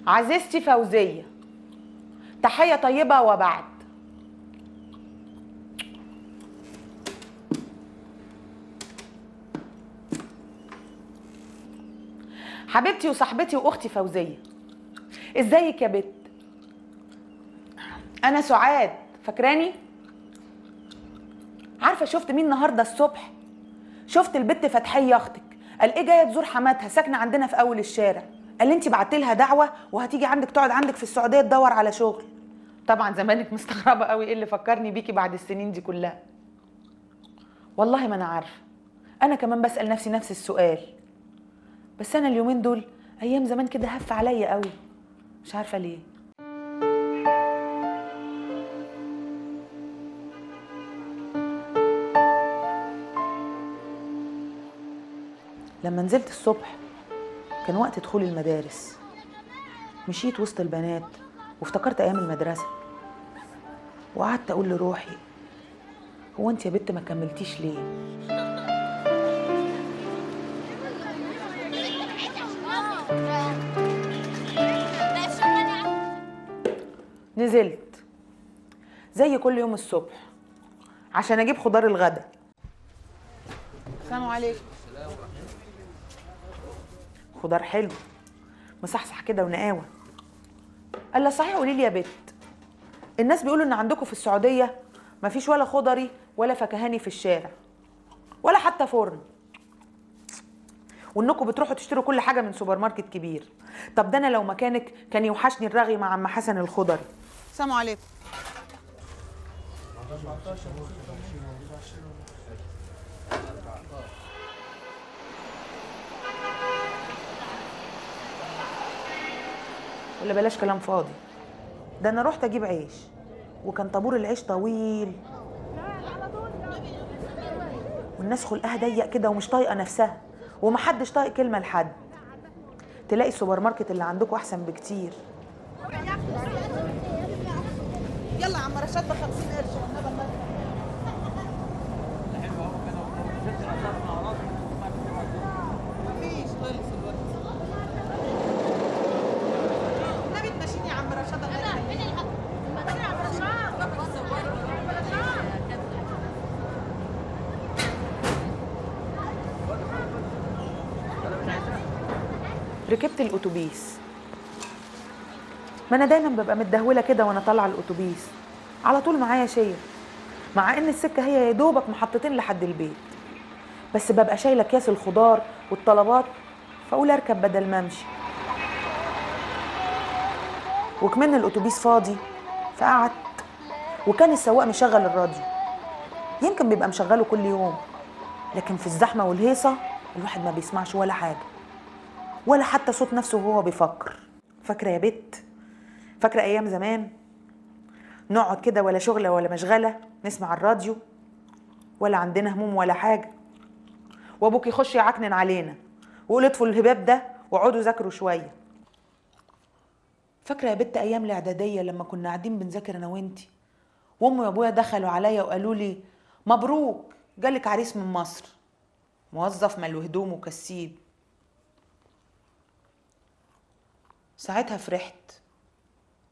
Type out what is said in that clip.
عزيزتي فوزية تحية طيبة وبعد حبيبتي وصاحبتي واختي فوزية ازيك يا بت انا سعاد فاكراني عارفة شفت مين النهاردة الصبح شفت البت فتحية اختك قال ايه جايه تزور حماتها ساكنه عندنا في اول الشارع قال لي انت بعتي لها دعوه وهتيجي عندك تقعد عندك في السعوديه تدور على شغل طبعا زمانك مستغربه قوي ايه اللي فكرني بيكي بعد السنين دي كلها والله ما انا عارفه انا كمان بسال نفسي نفس السؤال بس انا اليومين دول ايام زمان كده هف عليا قوي مش عارفه ليه لما نزلت الصبح كان وقت دخول المدارس مشيت وسط البنات وافتكرت ايام المدرسه وقعدت اقول لروحي هو انت يا بت ما كملتيش ليه نزلت زي كل يوم الصبح عشان اجيب خضار الغدا السلام عليكم خضار حلو مصحصح كده ونقاوه قال لها صحيح قولي لي يا بت الناس بيقولوا ان عندكم في السعوديه مفيش ولا خضري ولا فكهاني في الشارع ولا حتى فرن وانكم بتروحوا تشتروا كل حاجه من سوبر ماركت كبير طب ده انا لو مكانك كان يوحشني الرغي مع عم حسن الخضري السلام عليكم ولا بلاش كلام فاضي ده انا رحت اجيب عيش وكان طابور العيش طويل والناس خلقها ضيق كده ومش طايقه نفسها ومحدش طايق كلمه لحد تلاقي السوبر ماركت اللي عندكم احسن بكتير يلا عم رشاد ب 50 قرش مفيش خلص الوقت النبي تمشيني يا عم رشاد الله يخليك ركبت الاتوبيس ما انا دايما ببقى متدهوله كده وانا طالعه الاتوبيس على طول معايا شيل مع ان السكه هي يا دوبك محطتين لحد البيت بس ببقى شايله اكياس الخضار والطلبات فاقول اركب بدل ما امشي وكمان الاتوبيس فاضي فقعدت وكان السواق مشغل الراديو يمكن بيبقى مشغله كل يوم لكن في الزحمه والهيصه الواحد ما بيسمعش ولا حاجه ولا حتى صوت نفسه وهو بيفكر فاكره يا بت فاكره ايام زمان نقعد كده ولا شغله ولا مشغله نسمع الراديو ولا عندنا هموم ولا حاجه وابوك يخش يعكنن علينا ويقول اطفوا الهباب ده واقعدوا ذاكروا شويه فاكره يا بت ايام الاعداديه لما كنا قاعدين بنذاكر انا وانتي وامي وابويا دخلوا عليا وقالوا لي مبروك جالك عريس من مصر موظف ملو هدوم وكسيب ساعتها فرحت